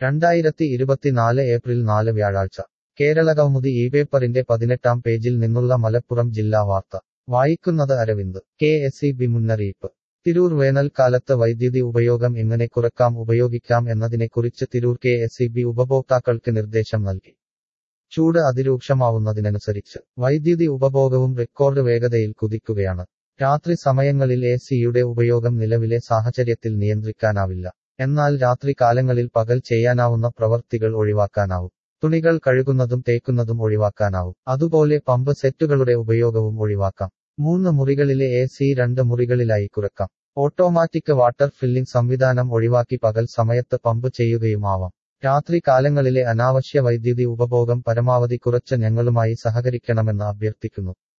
രണ്ടായിരത്തി ഇരുപത്തിനാല് ഏപ്രിൽ നാല് വ്യാഴാഴ്ച കേരളകൗമുദി ഈ പേപ്പറിന്റെ പതിനെട്ടാം പേജിൽ നിന്നുള്ള മലപ്പുറം ജില്ലാ വാർത്ത വായിക്കുന്നത് Aravind K S E B മുന്നറിയിപ്പ് തിരൂർ വേനൽക്കാലത്ത് വൈദ്യുതി ഉപയോഗം എങ്ങനെ കുറക്കാം ഉപയോഗിക്കാം എന്നതിനെക്കുറിച്ച് Tirur K S E B ഉപഭോക്താക്കൾക്ക് നിർദ്ദേശം നൽകി ചൂട് അതിരൂക്ഷമാവുന്നതിനനുസരിച്ച് വൈദ്യുതി ഉപഭോഗവും റെക്കോർഡ് വേഗതയിൽ കുതിക്കുകയാണ് രാത്രി സമയങ്ങളിൽ എ സിയുടെ ഉപയോഗം നിലവിലെ സാഹചര്യത്തിൽ നിയന്ത്രിക്കാനാവില്ല എന്നാൽ രാത്രി കാലങ്ങളിൽ പകൽ ചെയ്യാനാവുന്ന പ്രവർത്തികൾ ഒഴിവാക്കാനാവും തുണികൾ കഴുകുന്നതും തേക്കുന്നതും ഒഴിവാക്കാനാവും അതുപോലെ പമ്പ് സെറ്റുകളുടെ ഉപയോഗവും ഒഴിവാക്കാം മൂന്ന് മുറികളിലെ എ സി രണ്ട് മുറികളിലായി കുറക്കാം ഓട്ടോമാറ്റിക് വാട്ടർ ഫില്ലിംഗ് സംവിധാനം ഒഴിവാക്കി പകൽ സമയത്ത് പമ്പ് ചെയ്യുകയും ആവാം രാത്രി കാലങ്ങളിലെ അനാവശ്യ വൈദ്യുതി ഉപഭോഗം പരമാവധി കുറച്ച് ഞങ്ങളുമായി സഹകരിക്കണമെന്ന് അഭ്യർത്ഥിക്കുന്നു